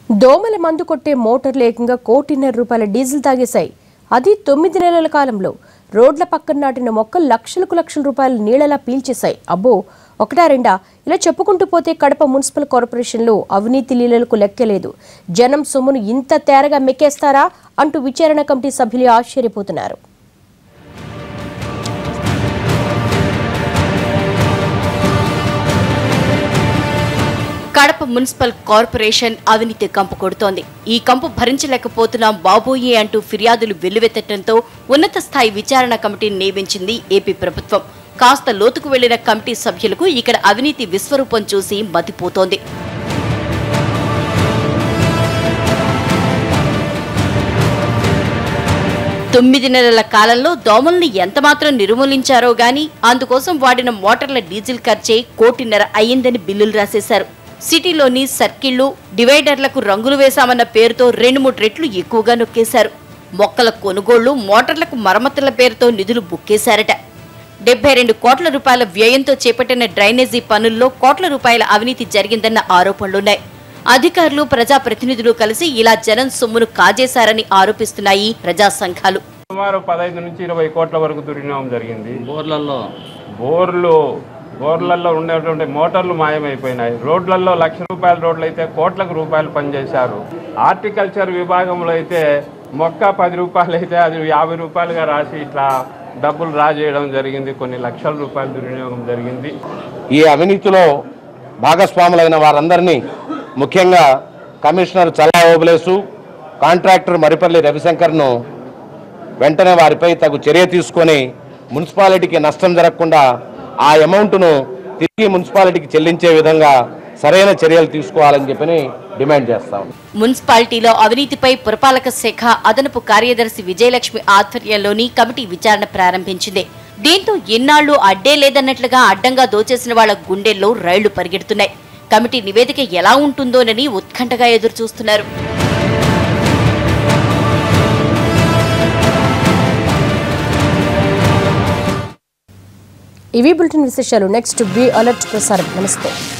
దోమల మందు కొట్టే మోటార్లు ఏకంగా కోటిన్నర రూపాయల డీజిల్ తాగేశాయి అది తొమ్మిది నెలల కాలంలో రోడ్ల పక్కన నాటిన మొక్కలు లక్షలకు లక్షల రూపాయల నీళ్లలా పీల్చేశాయి అబ్బో ఒకటా రెండా ఇలా చెప్పుకుంటూ పోతే కడప మున్సిపల్ కార్పొరేషన్లో అవినీతి లీలలకు లెక్కలేదు జనం సొమ్మును ఇంత తేరగా మెక్కేస్తారా అంటూ విచారణ కమిటీ సభ్యులు ఆశ్చర్యపోతున్నారు కడప మున్సిపల్ కార్పొరేషన్ అవినీతి కంపు కొడుతోంది ఈ కంపు భరించలేకపోతున్నాం బాబోయే అంటూ ఫిర్యాదులు వెల్లువెత్తడంతో ఉన్నత స్థాయి విచారణ కమిటీని నియమించింది ఏపీ ప్రభుత్వం కాస్త లోతుకు వెళ్లిన కమిటీ సభ్యులకు ఇక్కడ అవినీతి విశ్వరూపం చూసి మతిపోతోంది తొమ్మిది నెలల కాలంలో దోమల్ని ఎంతమాత్రం నిర్మూలించారో గాని అందుకోసం వాడిన మోటార్ల డీజిల్ ఖర్చే కోటిన్నర అయ్యిందని బిల్లులు రాసేశారు సిటీలోని సర్కిళ్లు డివైడర్లకు రంగులు వేశామన్న పేరుతో రెండు మూడు రెట్లు ఎక్కువగా నొక్కేశారు మొక్కల కొనుగోళ్లు మోటార్లకు మరమ్మతుల పేరుతో నిధులు బుక్కేశారట డెబ్బై రెండు కోట్ల రూపాయల వ్యయంతో చేపట్టిన డ్రైనేజీ పనుల్లో కోట్ల రూపాయల అవినీతి జరిగిందన్న ఆరోపణలున్నాయి అధికారులు ప్రజాప్రతినిధులు కలిసి ఇలా జనం సొమ్మును కాజేశారని ఆరోపిస్తున్నాయి ప్రజా సంఘాలు సుమారు పదహైదు నుంచి ఇరవై కోట్ల వరకు దుర్వినియోగం జరిగింది బోర్లలో బోర్లు బోర్లలో ఉండేటువంటి మోటార్లు మాయమైపోయినాయి రోడ్లలో లక్ష రూపాయల రోడ్లు అయితే కోట్లకు రూపాయలు పనిచేశారు హార్టికల్చర్ విభాగంలో అయితే మొక్క పది రూపాయలు అయితే అది యాభై రూపాయలుగా రాసి ఇట్లా డబ్బులు రా చేయడం జరిగింది కొన్ని లక్షల రూపాయల దుర్వినియోగం జరిగింది ఈ అవినీతిలో భాగస్వాములైన వారందరినీ ముఖ్యంగా కమిషనర్ చల్లా ఓబులేసు కాంట్రాక్టర్ మరిపల్లి రవిశంకర్ను వెంటనే వారిపై తగు చర్య తీసుకొని మున్సిపాలిటీకి నష్టం జరగకుండా ఆ అమౌంట్ను తిరిగి మున్సిపాలిటీకి చెల్లించే విధంగా సరైన చర్యలు తీసుకోవాలని చెప్పని డిమాండ్ చేస్తాం మున్సిపాలిటీలో అవినీతిపై పురపాలక శాఖ అదనపు కార్యదర్శి విజయలక్ష్మి ఆధ్వర్యంలోని కమిటీ విచారణ ప్రారంభించింది దీంతో ఇన్నాళ్లు అడ్డే లేదన్నట్లుగా అడ్డంగా దోచేసిన వాళ్ల గుండెల్లో రైళ్లు పరిగెడుతున్నాయి కమిటీ నివేదిక ఎలా ఉంటుందోనని ఉత్కంఠగా ఎదురుచూస్తున్నారు ఇవి బులెటిన్ విశేషాలు నెక్స్ట్ బి అలర్ట్ ప్రసారం నమస్తే